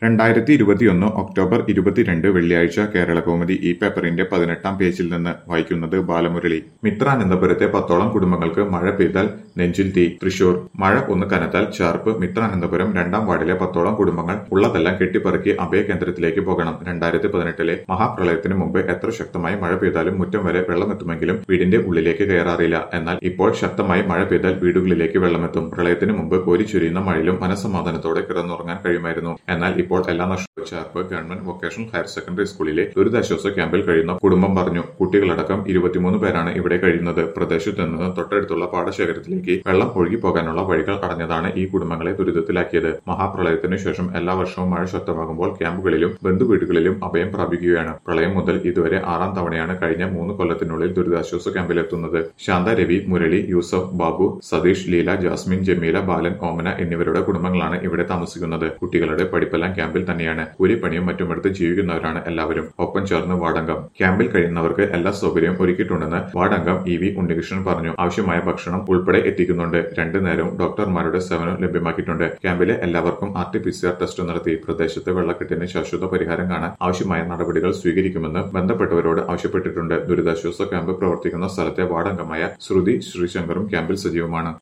രണ്ടായിരത്തി ഇരുപത്തിയൊന്ന് ഒക്ടോബർ ഇരുപത്തിരണ്ട് വെള്ളിയാഴ്ച കേരളകൗമുദി ഈ പേപ്പറിന്റെ പതിനെട്ടാം പേജിൽ നിന്ന് വായിക്കുന്നത് ബാലമുരളി മിത്രാനന്തപുരത്തെ പത്തോളം കുടുംബങ്ങൾക്ക് മഴ പെയ്താൽ നെഞ്ചിൽ തീ തൃശൂർ മഴ ഒന്ന് കനത്താൽ ചേർപ്പ് മിത്രാനന്തപുരം രണ്ടാം വാർഡിലെ പത്തോളം കുടുംബങ്ങൾ ഉള്ളതെല്ലാം കെട്ടിപ്പറക്കി അഭയകേന്ദ്രത്തിലേക്ക് പോകണം രണ്ടായിരത്തി പതിനെട്ടിലെ മഹാപ്രളയത്തിന് മുമ്പ് എത്ര ശക്തമായി മഴ പെയ്താലും മുറ്റം വരെ വെള്ളമെത്തുമെങ്കിലും വീടിന്റെ ഉള്ളിലേക്ക് കയറാറില്ല എന്നാൽ ഇപ്പോൾ ശക്തമായി മഴ പെയ്താൽ വീടുകളിലേക്ക് വെള്ളമെത്തും പ്രളയത്തിന് മുമ്പ് കോരിച്ചൊരിയുന്ന മഴയിലും മനസ്സമാധാനത്തോടെ കിടന്നുറങ്ങാൻ കഴിയുമായിരുന്നു എന്നാൽ ഇപ്പോൾ എല്ലാം നഷ്ടപ്പെട്ട Cherpu government vocational higher secondary സ്കൂളിലെ ദുരിതാശ്വാസ ക്യാമ്പിൽ കഴിയുന്ന കുടുംബം പറഞ്ഞു കുട്ടികളടക്കം ഇരുപത്തിമൂന്ന് പേരാണ് ഇവിടെ കഴിയുന്നത് പ്രദേശത്തു നിന്ന് തൊട്ടടുത്തുള്ള പാടശേഖരത്തിലേക്ക് വെള്ളം ഒഴുകി പോകാനുള്ള വഴികൾ അടഞ്ഞതാണ് ഈ കുടുംബങ്ങളെ ദുരിതത്തിലാക്കിയത് മഹാപ്രളയത്തിനു ശേഷം എല്ലാ വർഷവും മഴ ശക്തമാകുമ്പോൾ ക്യാമ്പുകളിലും ബന്ധുവീടുകളിലും അഭയം പ്രാപിക്കുകയാണ് പ്രളയം മുതൽ ഇതുവരെ ആറാം തവണയാണ് കഴിഞ്ഞ മൂന്ന് കൊല്ലത്തിനുള്ളിൽ ദുരിതാശ്വാസ ക്യാമ്പിലെത്തുന്നത് ശാന്ത രവി മുരളി യൂസഫ് ബാബു സതീഷ് ലീല ജാസ്മിൻ ജമീല ബാലൻ ഓമന എന്നിവരുടെ കുടുംബങ്ങളാണ് ഇവിടെ താമസിക്കുന്നത് കുട്ടികളുടെ പഠിപ്പെല്ലാം ക്യാമ്പിൽ തന്നെയാണ് കൂലിപ്പണിയും മറ്റുമെടുത്ത് ജീവിക്കുന്നവരാണ് എല്ലാവരും ഒപ്പം ചേർന്ന് വാടങ്കം ക്യാമ്പിൽ കഴിയുന്നവർക്ക് എല്ലാ സൗകര്യവും ഒരുക്കിയിട്ടുണ്ടെന്ന് വാടങ്കം ഇ വി ഉണ്ണികൃഷ്ണൻ പറഞ്ഞു ആവശ്യമായ ഭക്ഷണം ഉൾപ്പെടെ എത്തിക്കുന്നുണ്ട് രണ്ടു നേരവും ഡോക്ടർമാരുടെ സേവനം ലഭ്യമാക്കിയിട്ടുണ്ട് ക്യാമ്പിലെ എല്ലാവർക്കും R T P C R test നടത്തി പ്രദേശത്തെ വെള്ളക്കെട്ടിന് ശാശ്വത പരിഹാരം കാണാൻ ആവശ്യമായ നടപടികൾ സ്വീകരിക്കുമെന്ന് ബന്ധപ്പെട്ടവരോട് ആവശ്യപ്പെട്ടിട്ടുണ്ട് ദുരിതാശ്വാസ ക്യാമ്പ് പ്രവർത്തിക്കുന്ന സ്ഥലത്തെ വാർഡംഗമായ ശ്രുതി ശ്രീശങ്കറും ക്യാമ്പിൽ സജീവമാണ്